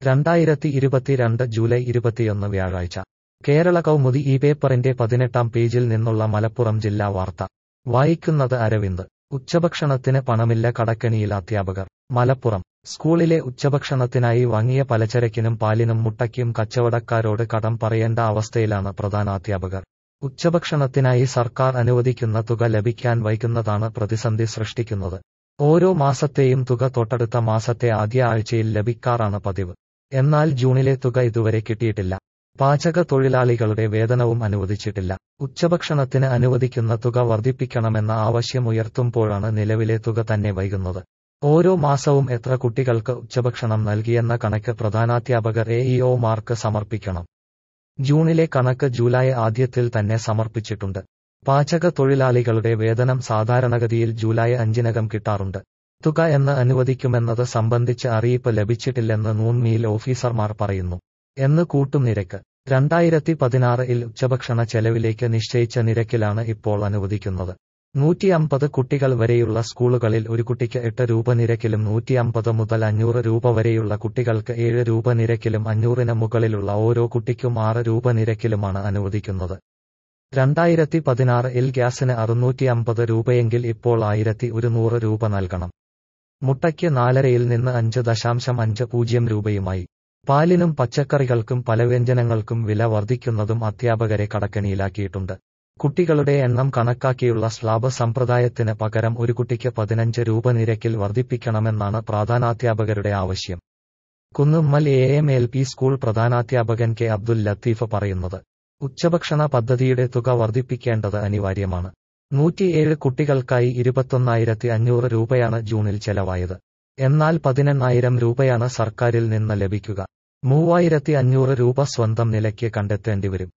രണ്ടായിരത്തി ഇരുപത്തിരണ്ട് ജൂലൈ ഇരുപത്തിയൊന്ന് വ്യാഴാഴ്ച കേരള കൗമുദി ഈ പേപ്പറിന്റെ പതിനെട്ടാം പേജിൽ നിന്നുള്ള മലപ്പുറം ജില്ലാ വാർത്ത വായിക്കുന്നത് അരവിന്ദ് ഉച്ചഭക്ഷണത്തിന് പണമില്ല കടക്കണിയിൽ അധ്യാപകർ മലപ്പുറം സ്കൂളിലെ ഉച്ചഭക്ഷണത്തിനായി വാങ്ങിയ പലചരക്കിനും പാലിനും മുട്ടയ്ക്കും കച്ചവടക്കാരോട് കടം പറയേണ്ട അവസ്ഥയിലാണ് പ്രധാനാധ്യാപകർ ഉച്ചഭക്ഷണത്തിനായി സർക്കാർ അനുവദിക്കുന്ന തുക ലഭിക്കാൻ വൈകുന്നതാണ് പ്രതിസന്ധി സൃഷ്ടിക്കുന്നത് ഓരോ മാസത്തെയും തുക തൊട്ടടുത്ത മാസത്തെ ആദ്യ ആഴ്ചയിൽ ലഭിക്കാറാണ് പതിവ് എന്നാൽ ജൂണിലെ തുക ഇതുവരെ കിട്ടിയിട്ടില്ല പാചക തൊഴിലാളികളുടെ വേതനവും അനുവദിച്ചിട്ടില്ല ഉച്ചഭക്ഷണത്തിന് അനുവദിക്കുന്ന തുക വർദ്ധിപ്പിക്കണമെന്ന ആവശ്യം ഉയർത്തുമ്പോഴാണ് നിലവിലെ തുക തന്നെ വൈകുന്നത് ഓരോ മാസവും എത്ര കുട്ടികൾക്ക് ഉച്ചഭക്ഷണം നൽകിയെന്ന കണക്ക് പ്രധാനാധ്യാപകർ എ ഇഒമാർക്ക് സമർപ്പിക്കണം ജൂണിലെ കണക്ക് ജൂലൈ ആദ്യത്തിൽ തന്നെ സമർപ്പിച്ചിട്ടുണ്ട് പാചക തൊഴിലാളികളുടെ വേതനം സാധാരണഗതിയിൽ ജൂലൈ അഞ്ചിനകം കിട്ടാറുണ്ട് തുക എന്ന് അനുവദിക്കുമെന്നത് സംബന്ധിച്ച് അറിയിപ്പ് ലഭിച്ചിട്ടില്ലെന്ന് നൂൺ മീൽ ഓഫീസർമാർ പറയുന്നു എന്ന് കൂട്ടും നിരക്ക് രണ്ടായിരത്തി പതിനാറിൽ ഉച്ചഭക്ഷണ ചെലവിലേക്ക് നിശ്ചയിച്ച നിരക്കിലാണ് ഇപ്പോൾ അനുവദിക്കുന്നത് നൂറ്റി അമ്പത് കുട്ടികൾ വരെയുള്ള സ്കൂളുകളിൽ ഒരു കുട്ടിക്ക് എട്ട് രൂപ നിരക്കിലും നൂറ്റി അമ്പത് മുതൽ അഞ്ഞൂറ് രൂപ വരെയുള്ള കുട്ടികൾക്ക് ഏഴ് രൂപ നിരക്കിലും അഞ്ഞൂറിന് മുകളിലുള്ള ഓരോ കുട്ടിക്കും ആറ് രൂപ നിരക്കിലുമാണ് അനുവദിക്കുന്നത് രണ്ടായിരത്തി പതിനാറിൽ ഗ്യാസിന് അറുന്നൂറ്റി അമ്പത് രൂപയെങ്കിൽ ഇപ്പോൾ ആയിരത്തി ഒരുന്നൂറ് രൂപ നൽകണം മുട്ടയ്ക്ക് നാലരയിൽ നിന്ന് അഞ്ച് ദശാംശം അഞ്ച് പൂജ്യം രൂപയുമായി പാലിനും പച്ചക്കറികൾക്കും പലവ്യഞ്ജനങ്ങൾക്കും വില വർദ്ധിക്കുന്നതും അധ്യാപകരെ കടക്കണിയിലാക്കിയിട്ടുണ്ട് കുട്ടികളുടെ എണ്ണം കണക്കാക്കിയുള്ള സ്ലാബ് സമ്പ്രദായത്തിന് പകരം ഒരു കുട്ടിക്ക് പതിനഞ്ച് രൂപ നിരക്കിൽ വർദ്ധിപ്പിക്കണമെന്നാണ് പ്രധാനാധ്യാപകരുടെ ആവശ്യം Kunnummal A M L P school പ്രധാനാധ്യാപകൻ കെ അബ്ദുൽ ലത്തീഫ് പറയുന്നത് ഉച്ചഭക്ഷണ പദ്ധതിയുടെ തുക വർദ്ധിപ്പിക്കേണ്ടത് അനിവാര്യമാണ് നൂറ്റിയേഴ് കുട്ടികൾക്കായി ഇരുപത്തൊന്നായിരത്തി അഞ്ഞൂറ് രൂപയാണ് ജൂണിൽ ചെലവായത് എന്നാൽ പതിനെണ്ണായിരം രൂപയാണ് സർക്കാരിൽ നിന്ന് ലഭിക്കുക മൂവായിരത്തി അഞ്ഞൂറ് രൂപ സ്വന്തം നിലയ്ക്ക് കണ്ടെത്തേണ്ടിവരും